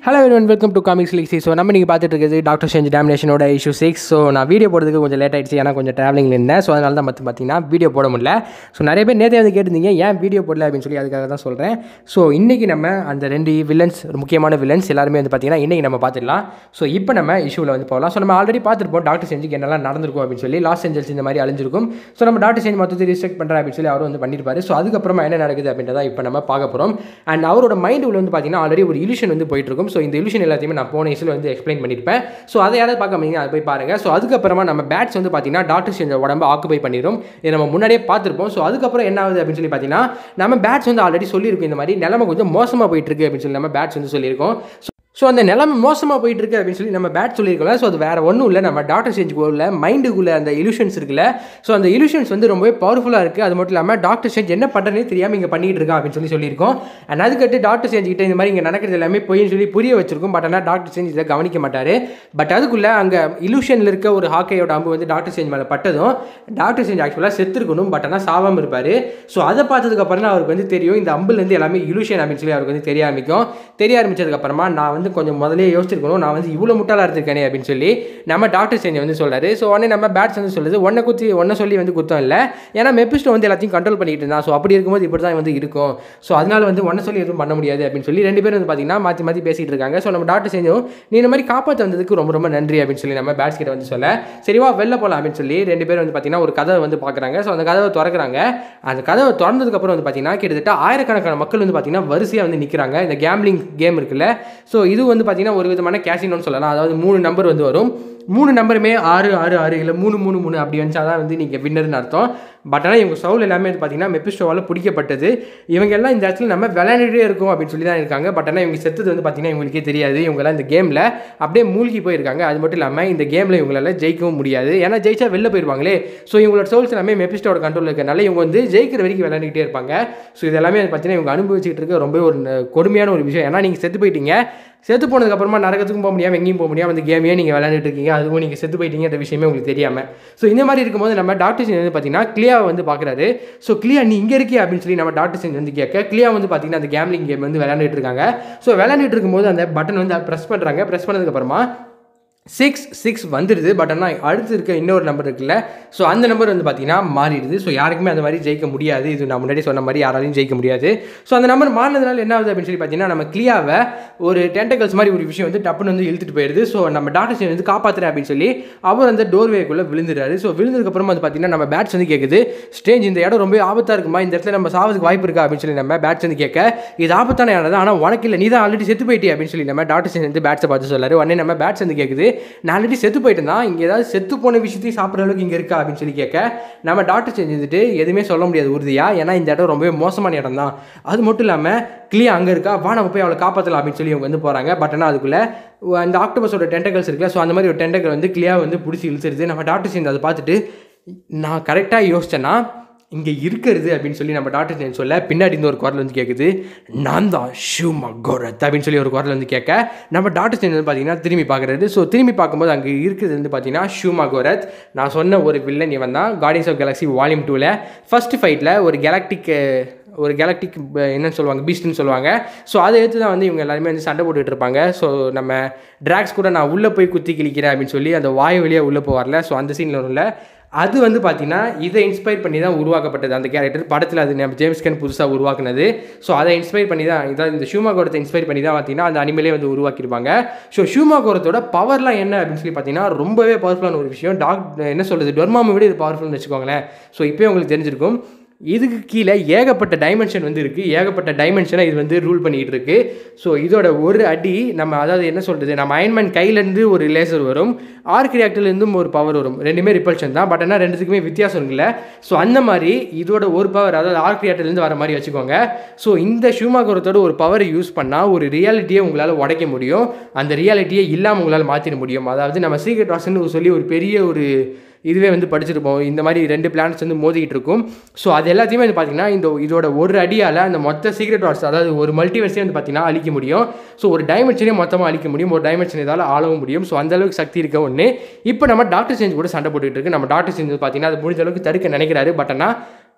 hello one welcome to comics லீக்ஸி so நம்ம நீங்கள் பார்த்துட்டு இருக்குது டாக்டர் ஸ்ட்ரேஞ்ச் டேமினேஷனோட இஷ்யூ சிக்ஸ் ஸோ நான் வீடியோ போடுறதுக்கு கொஞ்சம் லேட் ஆயிடுச்சு ஏன்னா கொஞ்சம் ட்ராவலிங்கில் இருந்தேன் ஸோ அதனால தான் பார்த்து பார்த்தீங்கன்னா வீடியோ போட முடியல ஸோ நிறைய பேர் நேற்றே வந்து கேட்டிருந்தீங்க ஏன் வீடியோ போடல அப்படின்னு சொல்லி அதுக்காக தான் சொல்கிறேன் ஸோ இன்றைக்கி நம்ம அந்த ரெண்டு வில்லன்ஸ் முக்கியமான வில்லன்ஸ் எல்லாருமே வந்து பார்த்தீங்கன்னா இன்றைக்கி நம்ம பார்த்துடலாம் ஸோ இப்போ நம்ம இஷ்யூவில் வந்து போகலாம் ஸோ நம்ம ஆல்ரெடி பார்த்துருப்போம் டாக்டர் செஞ்சுக்கு என்னெல்லாம் நடந்திருக்கும் அப்படின்னு சொல்லி லாஸ் ஏஞ்சல்ஸ் இந்த மாதிரி அழிஞ்சிருக்கும் ஸோ நம்ம டாக்டர் செஞ்சு மொத்தத்தை ரிஸ்ட்ரிக்ட் பண்ணுறேன் அப்படின்னு சொல்லி அவர் வந்து பண்ணியிருப்பாரு ஸோ அதுக்கப்புறமா என்ன நடக்குது அப்படின்றத இப்போ நம்ம பார்க்க போகிறோம் அண்ட் அவரோட மைண்ட் உள்ள வந்து பார்த்தீங்கன்னா ஆல்ரெடி ஒரு இலுஷன் வந்து போயிட்டு இருக்கும் ஸோ இந்த இலுஷன் எல்லாத்தையுமே நான் போன இசில் வந்து எக்ஸ்பிளைன் பண்ணியிருப்பேன் ஸோ அதை யாராவது பார்க்க முடியுங்க அதை போய் பாருங்கள் ஸோ அதுக்கப்புறமா நம்ம பேட்ஸ் வந்து பார்த்தீங்கன்னா டாக்டர் செஞ்ச உடம்பு ஆக்குபை பண்ணிடும் இதை நம்ம முன்னாடியே பார்த்துருப்போம் ஸோ அதுக்கப்புறம் என்ன ஆகுது அப்படின்னு சொல்லி பார்த்தீங்கன்னா நம்ம பேட்ஸ் வந்து ஆல்ரெடி சொல்லியிருக்கோம் இந்த மாதிரி நிலைமை கொஞ்சம் மோசமாக போயிட்டு இருக்கு அப்படின்னு சொல்லி நம்ம பேட்ஸ் வந்து சொல்லியிருக்கோம் ஸோ அந்த நிலைமை மோசமாக போயிட்டு இருக்கு அப்படின்னு சொல்லி நம்ம பேட் சொல்லியிருக்கோம்ல ஸோ அது வேறு ஒன்றும் இல்லை நம்ம டாக்டர் செஞ்சுக்குள்ள மைண்டுக்குள்ளே அந்த இலுஷன்ஸ் இருக்குல்ல ஸோ அந்த இலுஷன்ஸ் வந்து ரொம்பவே பவர்ஃபுல்லாக இருக்குது அது மட்டும் இல்லாமல் டாக்டர் செஞ்சு என்ன பண்ணுறதுனே தெரியாமல் இங்கே பண்ணிட்டு இருக்கான் அப்படின்னு சொல்லி சொல்லியிருக்கோம் அண்ட் அதுக்கட்டு டாக்டர் செஞ்சுக்கிட்ட இந்த மாதிரி இங்கே நடக்கிறது எல்லாமே பொய்ன்னு சொல்லி புரிய வச்சிருக்கும் பட் ஆனால் டாக்டர் செஞ்சு இதை கவனிக்க மாட்டார் பட் அதுக்குள்ளே அங்கே இலுஷனில் இருக்க ஒரு ஹாக்கையோட அம்பு வந்து டாக்டர் செஞ்சு மேலே பட்டதும் டாக்டர் செஞ்சு ஆக்சுவலாக செத்துருக்கணும் பட் ஆனால் சாவாமல் இருப்பார் ஸோ அதை பார்த்ததுக்கப்புறம் தான் அவருக்கு வந்து தெரியும் இந்த அம்புலேருந்து எல்லாமே இலுஷன் அப்படின்னு சொல்லி அவருக்கு வந்து தெரிய ஆரம்பிக்கும் தெரிய ஆரம்பிச்சதுக்கப்புறமா நான் வந்து கொஞ்சம் முதலே யோசிச்சிருக்கணும் நான் வந்து இவ்வளோ முட்டாளாக இருந்திருக்கேனே அப்படின்னு சொல்லி நம்ம டாக்டர் செஞ்சு வந்து சொல்கிறாரு ஸோ உடனே நம்ம பேட்ஸ் வந்து சொல்லுது ஒன்றை குத்தி ஒன்றை சொல்லி வந்து குத்தம் இல்லை ஏன்னா மெப்பிஸ்டோ வந்து எல்லாத்தையும் கண்ட்ரோல் பண்ணிட்டு இருந்தான் ஸோ அப்படி இருக்கும்போது இப்படி தான் வந்து இருக்கும் ஸோ அதனால வந்து ஒன்றை சொல்லி எதுவும் பண்ண முடியாது அப்படின்னு சொல்லி ரெண்டு பேரும் வந்து பார்த்தீங்கன்னா மாற்றி மாற்றி பேசிகிட்டு இருக்காங்க ஸோ நம்ம டாக்டர் செஞ்சும் நீ இந்த மாதிரி காப்பாற்ற வந்ததுக்கு ரொம்ப ரொம்ப நன்றி அப்படின்னு சொல்லி நம்ம பேட்ஸ் கிட்ட வந்து சொல்ல சரிவா வெளில போகலாம் அப்படின்னு சொல்லி ரெண்டு பேரும் வந்து பார்த்தீங்கன்னா ஒரு கதவை வந்து பார்க்குறாங்க ஸோ அந்த கதவை திறக்கிறாங்க அந்த கதவை திறந்ததுக்கப்புறம் வந்து பார்த்தீங்கன்னா கிட்டத்தட்ட ஆயிரக்கணக்கான மக்கள் வந்து பார்த்தீங்கன்னா வரிசையாக வந்து நிற்கிறாங்க இந்த கேம்லிங் கேம் இருக்குல்ல ஸோ இது வந்து பார்த்தீங்கன்னா ஒரு விதமான கேசினோன்னு சொல்லலாம் அதாவது மூணு நம்பர் வந்து வரும் மூணு நம்பருமே ஆறு ஆறு ஆறு இல்லை மூணு மூணு மூணு அப்படி வந்துச்சா தான் வந்து நீங்கள் வின்னர்னு அர்த்தம் பட் ஆனால் இவங்க சவுல் எல்லாமே வந்து பார்த்தீங்கன்னா மெப்பிஸ்டோவால் பிடிக்கப்பட்டது இவங்க எல்லாம் இந்த இடத்துல நம்ம விளையாண்டுட்டே இருக்கோம் அப்படின்னு சொல்லி தான் இருக்காங்க பட் ஆனால் இவங்க செத்தது வந்து பார்த்தீங்கன்னா இவங்களுக்கே தெரியாது இவங்கெல்லாம் இந்த கேமில் அப்படியே மூழ்கி போயிருக்காங்க அது மட்டும் இல்லாமல் இந்த கேமில் இவங்களால ஜெயிக்கவும் முடியாது ஏன்னா ஜெயிச்சா வெளில போயிருவாங்களே ஸோ இவங்களோட சோல்ஸ் எல்லாமே மெப்பிஸ்டோட கண்ட்ரோல் இருக்கிறனால இவங்க வந்து ஜெயிக்கிற வரைக்கும் விளையாண்டுக்கிட்டே இருப்பாங்க ஸோ இது எல்லாமே வந்து பார்த்தீங்கன்னா இவங்க அனுபவிச்சுட்டு இருக்க ரொம்ப ஒரு கொடுமையான ஒரு விஷயம் ஏன்னா நீங்கள் செத்து போயிட்டீங்க செத்து போனதுக்கப்புறமா நரகத்துக்கும் போக முடியாமல் எங்கேயும் போக முடியாமல் அந்த கேமையே நீங்கள் விளையாண்டுட்டு இருக்கீங்க அதுவும் நீங்கள் செத்து போயிட்டீங்க அந்த விஷயமே உங்களுக்கு தெரியாமல் ஸோ இந்த மாதிரி இருக்கும்போது நம்ம டாக்டர் செஞ்சு வந்து பார்த்தீங்கன்னா கிளியாவை வந்து பார்க்குறாரு ஸோ கிளியா நீ இங்கே இருக்கியா அப்படின்னு சொல்லி நம்ம டாக்டர் செஞ்சு வந்து கேட்க கிளியா வந்து பார்த்தீங்கன்னா அந்த கேம்லிங் கேம் வந்து விளையாண்டுட்டு இருக்காங்க ஸோ விளையாண்டுட்டு இருக்கும்போது அந்த பட்டன் வந்து ப்ரெஸ் பண்ணுறாங்க ப்ரெஸ் பண்ணதுக்கப்புறமா சிக்ஸ் சிக்ஸ் வந்துடுது பட் ஆனால் அடுத்து இருக்க இன்னொரு நம்பர் இருக்குல்ல ஸோ அந்த நம்பர் வந்து பார்த்தீங்கன்னா மாறிடுது ஸோ யாருக்குமே அந்த மாதிரி ஜெயிக்க முடியாது இது நான் முன்னாடி சொன்ன மாதிரி யாராலையும் ஜெயிக்க முடியாது ஸோ அந்த நம்பர் மாறினதுனால என்ன ஆகுது அப்படின்னு சொல்லி பார்த்தீங்கன்னா நம்ம கிளியாவை ஒரு டென்டகல்ஸ் மாதிரி ஒரு விஷயம் வந்து டப்புன்னு வந்து இழுத்துட்டு போயிடுது ஸோ நம்ம டாக்டர் சேன் வந்து காப்பாற்றுறேன் அப்படின்னு சொல்லி அவர் அந்த டோர்வேக்குள்ளே விழுந்துறாரு ஸோ விழுந்ததுக்கப்புறமா வந்து பார்த்தீங்கன்னா நம்ம பேட்ஸ் வந்து கேட்குது ஸ்டேஞ்ச் இந்த இடம் ரொம்ப ஆபத்தாக இருக்குமா இந்த இடத்துல நம்ம சாவதுக்கு வாய்ப்பு இருக்கா அப்படின்னு சொல்லி நம்ம பேட்ஸ் வந்து கேட்க இது ஆபத்தான இடம் தான் ஆனால் உனக்கு இல்லை நீ தான் ஆல்ரெடி செத்து போயிட்டே அப்படின்னு சொல்லி நம்ம டாக்டர் சேன் வந்து பேட்ஸை பார்த்து சொல்லாரு உடனே நம்ம பேட்ஸ் வந்து கேட்குது நான் ஆல்ரெடி செத்து போயிட்டேன் தான் இங்கே ஏதாவது செத்து போன விஷயத்தையும் சாப்பிட்ற அளவுக்கு இங்கே இருக்கா அப்படின்னு சொல்லி கேட்க நம்ம டாக்டர் செஞ்சுட்டு எதுவுமே சொல்ல முடியாது உறுதியாக ஏன்னா இந்த இடம் ரொம்பவே மோசமான இடம் தான் அது மட்டும் இல்லாமல் கிளியா அங்கே இருக்கா வா நம்ம போய் அவளை காப்பாற்றலாம் அப்படின்னு சொல்லி இவங்க வந்து போகிறாங்க பட் ஆனால் அதுக்குள்ளே அந்த ஆக்டோபஸோட டென்டகல்ஸ் இருக்குல்ல ஸோ அந்த மாதிரி ஒரு டென்டகல் வந்து கிளியா வந்து பிடிச்சி இழுத்துருது நம்ம டாக்டர் சேர்ந்து அதை பார்த்துட்டு நான் கரெக்டாக யோசிச்சேன்னா இங்கே இருக்கிறது அப்படின்னு சொல்லி நம்ம டாக்டர் சேன் சொல்ல பின்னாடி இந்த ஒரு குரல் வந்து கேட்குது நான் தான் ஷூமா கோரத் அப்படின்னு சொல்லி ஒரு குரல் வந்து கேட்க நம்ம டாக்டர் சேன் வந்து பார்த்தீங்கன்னா திரும்பி பார்க்குறது ஸோ திரும்பி பார்க்கும்போது அங்கே இருக்கிறது வந்து பார்த்தீங்கன்னா ஷூமா கோரத் நான் சொன்ன ஒரு வில்லன் இவன் தான் கார்டியன்ஸ் ஆஃப் கேலக்ஸி வால்யூம் டூவில் ஃபஸ்ட் ஃபைட்டில் ஒரு கேலக்டிக் ஒரு கேலக்டிக் என்னன்னு சொல்லுவாங்க பீஸ்ட்னு சொல்லுவாங்க ஸோ அதை எடுத்து தான் வந்து இவங்க எல்லாருமே வந்து சண்டை போட்டுட்டு இருப்பாங்க ஸோ நம்ம ட்ராக்ஸ் கூட நான் உள்ளே போய் குத்தி கிழிக்கிறேன் அப்படின்னு சொல்லி அந்த வாயு வழியாக உள்ளே போவார்ல ஸோ அந்த சீனில் வரும்ல அது வந்து பார்த்தீங்கன்னா இதை இன்ஸ்பயர் பண்ணி தான் உருவாக்கப்பட்டது அந்த கேரக்டர் படத்தில் அது நம்ம ஜேம்ஸ் கன் புதுசாக உருவாக்குனது ஸோ அதை இன்ஸ்பயர் பண்ணி தான் இதான் இந்த ஷூமா கோரத்தை இன்ஸ்பயர் பண்ணி தான் பார்த்தீங்கன்னா அந்த அனிமலே வந்து உருவாக்கியிருப்பாங்க ஸோ ஷூமா கோரத்தோட பவர்லாம் என்ன அப்படின்னு சொல்லி பார்த்தீங்கன்னா ரொம்பவே பவர்ஃபுல்லான ஒரு விஷயம் டாக் என்ன சொல்கிறது டொர்மாமை விட இது பவர்ஃபுல்னு வச்சுக்கோங்களேன் ஸோ இப்போயே உங்களுக்கு தெரிஞ்சிருக்கும் இதுக்கு கீழே ஏகப்பட்ட டைமென்ஷன் வந்து இருக்குது ஏகப்பட்ட டைமென்ஷனை இது வந்து ரூல் பண்ணிகிட்டு இருக்கு ஸோ இதோட ஒரு அடி நம்ம அதாவது என்ன சொல்கிறது நம்ம அயன்மேன் கையிலேருந்து ஒரு லேசர் வரும் ஆர்க் ரியாக்டர்லேருந்தும் ஒரு பவர் வரும் ரெண்டுமே ரிப்பல்ஷன் தான் பட் ஆனால் ரெண்டுத்துக்குமே வித்தியாசம் இருக்குல்ல ஸோ அந்த மாதிரி இதோட ஒரு பவர் அதாவது ஆர்க் ரியாக்டர்லேருந்து வர மாதிரி வச்சுக்கோங்க ஸோ இந்த ஷூமாகரத்தோட ஒரு பவரை யூஸ் பண்ணால் ஒரு ரியாலிட்டியை உங்களால் உடைக்க முடியும் அந்த ரியாலிட்டியை இல்லாமல் உங்களால் மாற்றிட முடியும் அதாவது நம்ம சீக்ரெட் வாசன் சொல்லி ஒரு பெரிய ஒரு இதுவே வந்து படிச்சிருப்போம் இந்த மாதிரி ரெண்டு பிளானட்ஸ் வந்து மோதிக்கிட்டு இருக்கும் ஸோ அது எல்லாத்தையுமே வந்து பார்த்தீங்கன்னா இந்த இதோட ஒரு அடியால் அந்த மொத்த சீக்ரெட் வாட்ஸ் அதாவது ஒரு மல்டிவர்ஸே வந்து பார்த்தீங்கன்னா அழிக்க முடியும் ஸோ ஒரு டைமென்ஷனே மொத்தமாக அழிக்க முடியும் ஒரு டைமென்ஷன் இதால் ஆளவும் முடியும் ஸோ அந்த அளவுக்கு சக்தி இருக்க ஒன்று இப்போ நம்ம டாக்டர் சேஞ்ச் கூட சண்டை போட்டுக்கிட்டு இருக்கு நம்ம டாக்டர் சேஞ்ச் பார்த்தீங்கன்னா அது முடிஞ்ச அளவுக்கு தடுக்க நினைக்கிறாரு பட் ஆனால்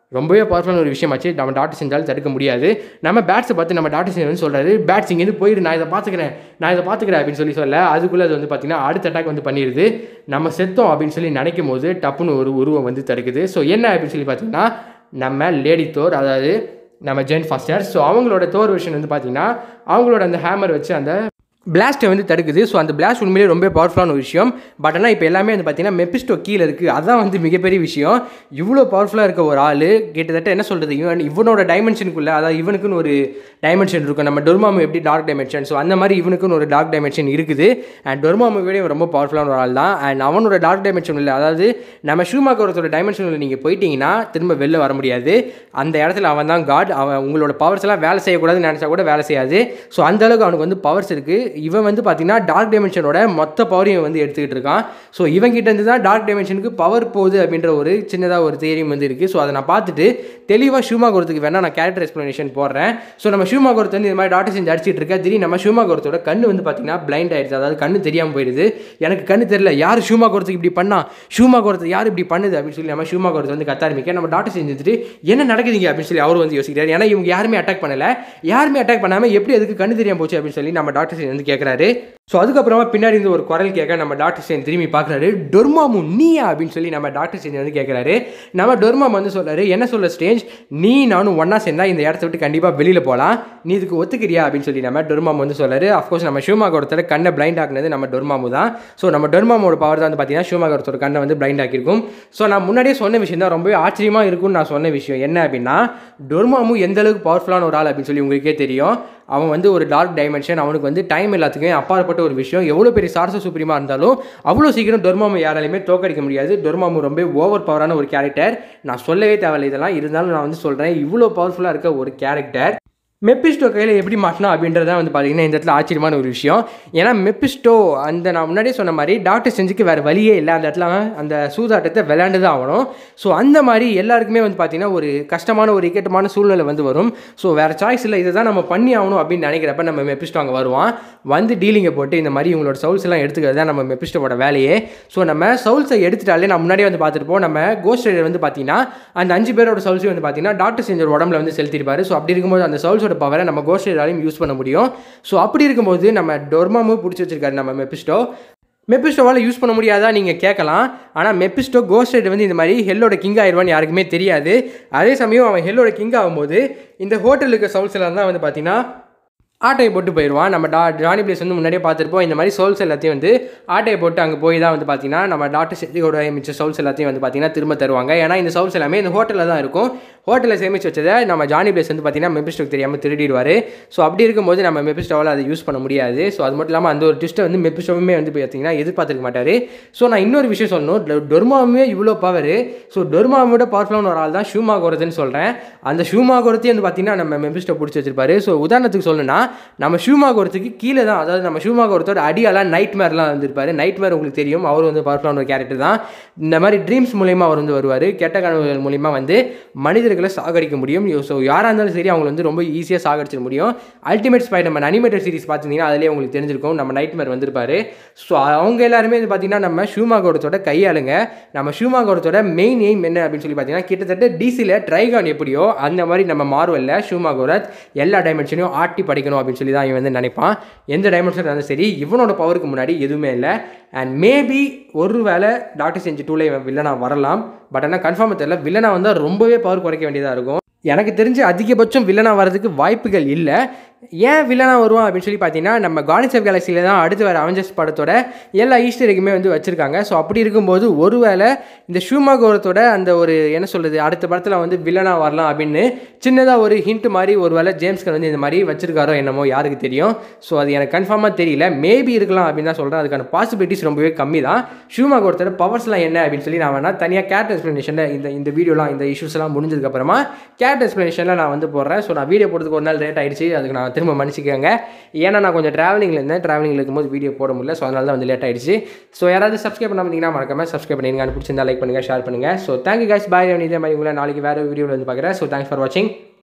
ரொம்பவே பவர்ஃபுல்லான ஒரு விஷயமாச்சு நம்ம டாக்டர் செஞ்சாலும் தடுக்க முடியாது நம்ம பேட்ஸை பார்த்து நம்ம டாக்டர் செஞ்சு வந்து சொல்கிறாரு பேட்ஸ் இங்கேருந்து போயிடு நான் இதை பார்த்துக்கிறேன் நான் இதை பார்த்துக்கிறேன் அப்படின்னு சொல்லி சொல்ல அதுக்குள்ளே அது வந்து பார்த்தீங்கன்னா அடுத்த அட்டாக் வந்து பண்ணிடுது நம்ம செத்தோம் அப்படின்னு சொல்லி நினைக்கும் போது டப்புன்னு ஒரு உருவம் வந்து தடுக்குது ஸோ என்ன அப்படின்னு சொல்லி பார்த்தீங்கன்னா நம்ம லேடி தோர் அதாவது நம்ம ஜென் ஃபாஸ்டர் ஸோ அவங்களோட தோர் விஷன் வந்து பார்த்தீங்கன்னா அவங்களோட அந்த ஹேமர் வச்சு அந்த பிளாஸ்ட்டை வந்து தடுக்குது ஸோ அந்த பிளாஸ்ட் உண்மையிலேயே ரொம்ப பவர்ஃபுல்லான ஒரு விஷயம் பட் ஆனால் இப்போ எல்லாமே வந்து பார்த்தீங்கன்னா மெப்பிஸ்டோ கீழே இருக்குது அதுதான் வந்து மிகப்பெரிய விஷயம் இவ்வளோ பவர்ஃபுல்லாக இருக்க ஒரு ஆள் கிட்டத்தட்ட என்ன சொல்கிறது இவன் இவனோட டைமென்ஷனுக்குள்ளே அதாவது இவனுக்குன்னு ஒரு டைமென்ஷன் இருக்கும் நம்ம டொர்மாமு எப்படி டார்க் டைமென்ஷன் ஸோ அந்த மாதிரி இவனுக்குன்னு ஒரு டார்க் டைமென்ஷன் இருக்குது அண்ட் டொர்மாமு விட இவன் ரொம்ப பவர்ஃபுல்லான ஒரு ஆள் தான் அண்ட் அவனோட டார்க் டைமென்ஷன் இல்லை அதாவது நம்ம ஷூமாக்கோரத்தோட டைமென்ஷனில் நீங்கள் போயிட்டீங்கன்னா திரும்ப வெளில வர முடியாது அந்த இடத்துல அவன் தான் காட் அவன் உங்களோட பவர்ஸ் எல்லாம் வேலை செய்யக்கூடாதுன்னு நினச்சா கூட வேலை செய்யாது ஸோ அந்த அளவுக்கு அவனுக்கு வந்து பவர்ஸ் இருக்குது இவன் வந்து பார்த்தீங்கன்னா டார்க் டைமென்ஷனோட மொத்த பவரையும் வந்து எடுத்துக்கிட்டு இருக்கான் ஸோ இவன் கிட்ட இருந்து தான் டார்க் டைமென்ஷனுக்கு பவர் போகுது அப்படின்ற ஒரு சின்னதாக ஒரு தேரியம் வந்து இருக்குது ஸோ அதை நான் பார்த்துட்டு தெளிவாக ஷூமா கோரத்துக்கு வேணால் நான் கேரக்டர் எக்ஸ்ப்ளனேஷன் போடுறேன் ஸோ நம்ம ஷூமா கோரத்து வந்து இந்த மாதிரி டாக்டர் செஞ்சு அடிச்சிட்டு இருக்கா திடீர்னு நம்ம ஷூமா கோரத்தோட கண்ணு வந்து பார்த்தீங்கன்னா பிளைண்ட் ஆயிடுச்சு அதாவது கண்ணு தெரியாமல் போயிடுது எனக்கு கண்ணு தெரியல யார் ஷூமா கோரத்துக்கு இப்படி பண்ணா ஷூமா கோரத்து யார் இப்படி பண்ணுது அப்படின்னு சொல்லி நம்ம ஷூமா கோரத்தை வந்து கத்தாரமிக்க நம்ம டாக்டர் செஞ்சுட்டு என்ன நடக்குதுங்க அப்படின்னு சொல்லி அவர் வந்து யோசிக்கிறார் ஏன்னா இவங்க யாருமே அட்டாக் பண்ணல யாருமே அட்டாக் பண்ணாமல் எப்படி அதுக்கு கண்ணு தெரியாம போச்சு அப்படின்னு சொல்லி நம்ம டாக்டர் வந்து கேட்குறாரு ஸோ அதுக்கப்புறமா பின்னாடி இருந்து ஒரு குரல் கேட்க நம்ம டாக்டர் சேன் திரும்பி பார்க்குறாரு டொர்மாமு நீயா அப்படின்னு சொல்லி நம்ம டாக்டர் சேன் வந்து கேட்குறாரு நம்ம டொர்மாம் வந்து சொல்றாரு என்ன சொல்ல ஸ்டேஜ் நீ நானும் ஒன்றா சேர்ந்தா இந்த இடத்த விட்டு கண்டிப்பாக வெளியில் போகலாம் நீ இதுக்கு ஒத்துக்கிறியா அப்படின்னு சொல்லி நம்ம டொர்மாம் வந்து சொல்றாரு அஃப்கோர்ஸ் நம்ம ஷூமாகோரத்தோட கண்ணை பிளைண்ட் ஆக்குனது நம்ம டொர்மாமு தான் ஸோ நம்ம டொர்மாமோட பவர் தான் வந்து பார்த்தீங்கன்னா ஷூமாகோரத்தோட கண்ணை வந்து பிளைண்ட் ஆக்கியிருக்கும் ஸோ நான் முன்னாடியே சொன்ன விஷயம் தான் ரொம்பவே ஆச்சரியமாக இருக்கும்னு நான் சொன்ன விஷயம் என்ன அப்படின்னா டொர்மாமு எந்த அளவுக்கு பவர்ஃபுல்லான ஒரு ஆள் அப்படின்னு சொல்லி உங்களுக்கே தெரியும் அவன் வந்து ஒரு டார்க் டைமென்ஷன் அவனுக்கு வந்து டைம் எல்லாத்துக்குமே அப்பாற்பட்ட ஒரு விஷயம் எவ்வளோ பெரிய சாரச சுப்ரீமா இருந்தாலும் அவ்வளோ சீக்கிரம் டொர்மாமு யாராலையுமே தோக்கடிக்க முடியாது டொர்மாமு ரொம்ப ஓவர் பவரான ஒரு கேரக்டர் நான் சொல்லவே தேவையில்லை இதெல்லாம் இருந்தாலும் நான் வந்து சொல்கிறேன் இவ்வளோ பவர்ஃபுல்லாக இருக்க ஒரு கேரக்டர் மெப்பிஸ்டோ கையில் எப்படி மாட்டினா அப்படின்றத வந்து பார்த்தீங்கன்னா இந்த இடத்துல ஆச்சரியமான ஒரு விஷயம் ஏன்னா மெப்பிஸ்டோ அந்த நான் முன்னாடியே சொன்ன மாதிரி டாக்டர் செஞ்சுக்கு வேறு வழியே இல்லை அந்த இடத்துல அவன் அந்த சூதாட்டத்தை விளையாண்டு தான் ஆகணும் ஸோ அந்த மாதிரி எல்லாருக்குமே வந்து பார்த்தீங்கன்னா ஒரு கஷ்டமான ஒரு இக்கட்டமான சூழ்நிலை வந்து வரும் ஸோ வேறு சாய்ஸ் இல்லை இதை தான் நம்ம பண்ணி ஆகணும் அப்படின்னு நினைக்கிறப்ப நம்ம மெப்பிஸ்டோ அங்கே வருவான் வந்து டீலிங்கை போட்டு இந்த மாதிரி இவங்களோட சவுல்ஸ் எல்லாம் எடுத்துக்கிறது தான் நம்ம மெப்பிஸ்டோட வேலையே ஸோ நம்ம சவுல்ஸை எடுத்துட்டாலே நான் முன்னாடியே வந்து பார்த்துருப்போம் நம்ம கோஸ்ட் ரைடர் வந்து பார்த்தீங்கன்னா அந்த அஞ்சு பேரோட சவுல்ஸையும் வந்து பார்த்தீங்கன்னா டாக்டர் செஞ்சர் உடம்புல வந்து செலுத்திருப்பாரு ஸோ அப்படி இருக்கும்போது அந்த சவுல்ஸோட பவரை நம்ம கோஸ்ட் ரைடராலையும் யூஸ் பண்ண முடியும் ஸோ அப்படி இருக்கும்போது நம்ம டொர்மாமும் பிடிச்சி வச்சிருக்காரு நம்ம மெப்பிஸ்டோ மெப்பிஸ்டோவால் யூஸ் பண்ண முடியாதா நீங்கள் கேட்கலாம் ஆனால் மெப்பிஸ்டோ கோஸ்ட் ரைடர் வந்து இந்த மாதிரி ஹெல்லோட கிங் ஆயிடுவான்னு யாருக்குமே தெரியாது அதே சமயம் அவன் ஹெல்லோட கிங் ஆகும்போது இந்த ஹோட்டலுக்கு சவுல்ஸ் எல்லாம் தான் வந்து பார்த்தீங்கன்னா ஆட்டையை போட்டு போயிடுவான் நம்ம டா ஜானி பிளேஸ் வந்து முன்னாடியே பார்த்துருப்போம் இந்த மாதிரி சோல்ஸ் எல்லாத்தையும் வந்து ஆட்டையை போட்டு அங்கே போய் தான் வந்து பார்த்தீங்கன்னா நம்ம டாக்டர் செட்டியோட மிச்ச சோல்ஸ் எல்லாத்தையும் வந்து பார்த்தீங்கன்னா திரும்ப தருவாங்க ஏன்னா இந்த சோல்ஸ் எல்லாமே இந்த ஹோட்டலில் தான் இருக்கும் ஹோட்டலில் சேமிச்சு வச்சதை நம்ம ஜானி பிளேஸ் வந்து பார்த்தீங்கன்னா மெபிஸ்டோக்கு தெரியாமல் திருடிடுவார் ஸோ அப்படி இருக்கும்போது நம்ம மெபிஸ்டோவால் அதை யூஸ் பண்ண முடியாது ஸோ அது மட்டும் இல்லாமல் அந்த ஒரு ட்விஸ்ட்டை வந்து மெபிஸ்டோவுமே வந்து பார்த்தீங்கன்னா எதிர்பார்த்துருக்க மாட்டார் ஸோ நான் இன்னொரு விஷயம் சொல்லணும் டொர்மாவுமே இவ்வளோ பவர் ஸோ டொர்மாவோட பவர்ஃபுல்லான ஒரு ஆள் தான் ஷூமா கோரத்துன்னு சொல்கிறேன் அந்த ஷூமா கோரத்தையும் வந்து பார்த்தீங்கன்னா நம்ம மெபிஸ்டோ பிடிச்சி வச்சிருப்பாரு ஸோ உதாரணத்துக்கு சொல்லணும்னா நம்ம ஷூமாகோரத்துக்கு கீழே தான் அதாவது நம்ம ஷூமாகோரத்தோட அடியாலாம் நைட் மேர்லாம் வந்திருப்பாரு நைட் மேர் உங்களுக்கு தெரியும் அவர் வந்து பவர்ஃபுல்லான ஒரு கேரக்டர் தான் இந்த மாதிரி ட்ரீம்ஸ் மூலியமாக அவர் வந்து வருவார் கெட்ட கனவுகள் மூலியமாக வந்து மனிதர்களை சாகடிக்க முடியும் ஸோ யாராக இருந்தாலும் சரி அவங்களை வந்து ரொம்ப ஈஸியாக சாகடிச்சிட முடியும் அல்டிமேட் ஸ்பைடர் நம்ம அனிமேட்டட் சீரிஸ் பார்த்தீங்கன்னா அதிலே உங்களுக்கு தெரிஞ்சிருக்கும் நம்ம நைட் மேர் வந்திருப்பாரு ஸோ அவங்க எல்லாருமே வந்து பார்த்தீங்கன்னா நம்ம ஷூமாகோரத்தோட கையாளுங்க நம்ம ஷூமாகோரத்தோட மெயின் எய்ம் என்ன அப்படின்னு சொல்லி பார்த்தீங்கன்னா கிட்டத்தட்ட டிசியில் ட்ரைகான் எப்படியோ அந்த மாதிரி நம்ம மார்வலில் ஷூமாகோரத் எல்லா டைமென்ஷனையும் ஆட்டி படிக்கணும் அப்படின்னு சொல்லி தான் இவன் வந்து நினைப்பான் எந்த டைமென்ஷன் இருந்தாலும் சரி இவனோட பவருக்கு முன்னாடி எதுவுமே இல்லை அண்ட் மேபி ஒரு வேளை டாக்டர் செஞ்சு டூவில் இவன் வில்லனாக வரலாம் பட் ஆனால் கன்ஃபார்மாக தெரியல வில்லனாக வந்தால் ரொம்பவே பவர் குறைக்க வேண்டியதாக இருக்கும் எனக்கு தெரிஞ்சு அதிகபட்சம் வில்லனாக வர்றதுக்கு வாய்ப்புகள் இல்லை ஏன் வில்லனாக வருவான் அப்படின்னு சொல்லி பார்த்தீங்கன்னா நம்ம கார்னிஸ் ஆஃப் கேலக்சியில் தான் அடுத்து வர அவெஞ்சர்ஸ் படத்தோட எல்லா ஈஸ்டருக்குமே வந்து வச்சுருக்காங்க ஸோ அப்படி இருக்கும்போது ஒருவேளை இந்த ஷூமாகோரத்தோட அந்த ஒரு என்ன சொல்கிறது அடுத்த படத்தில் வந்து வில்லனாக வரலாம் அப்படின்னு சின்னதாக ஒரு ஹிண்ட் மாதிரி ஒரு வேளை ஜேம்ஸ்கர் வந்து இந்த மாதிரி வச்சிருக்காரோ என்னமோ யாருக்கு தெரியும் ஸோ அது எனக்கு கன்ஃபார்மாக தெரியல மேபி இருக்கலாம் அப்படின்னு தான் சொல்கிறேன் அதுக்கான பாசிபிலிட்டிஸ் ரொம்பவே கம்மி தான் ஷூமாகோரத்தோட பவர்ஸ்லாம் என்ன அப்படின்னு சொல்லி நான் வேணால் தனியாக கேரக்டர் எக்ஸ்ப்ளனேஷனில் இந்த இந்த வீடியோலாம் இந்த இஷ்யூஸ்லாம் முடிஞ்சதுக்கப்புறமா கேரக்டர் எக்ஸ்ப்ளனேஷனில் நான் வந்து போடுறேன் ஸோ நான் வீடியோ போடுறதுக்கு ஒரு நாள் லேட் ஆயிடுச்சு அதுக்கு நான் திரும்ப மன்னிச்சிக்கோங்க ஏன்னா நான் கொஞ்சம் ட்ராவலிங்கில் இருந்தேன் ட்ராவலிங்கில் இருக்கும்போது வீடியோ போட முடியல ஸோ அதனால தான் வந்து லேட் ஆயிடுச்சு ஸோ யாராவது சப்ஸ்கிரைப் பண்ணாமல் இருந்தீங்கன்னா மறக்காம சப்ஸ்கிரைப் பண்ணிருங்க பிடிச்சிருந்தா லைக் பண்ணுங்கள் ஷேர் பண்ணுங்கள் ஸோ தேங்க்யூ guys பாய் இதே மாதிரி உங்களை நாளைக்கு வேறு வீடியோவில் வந்து பார்க்குறேன் ஸோ தேங்க்ஸ் ஃபார் வாட்சிங்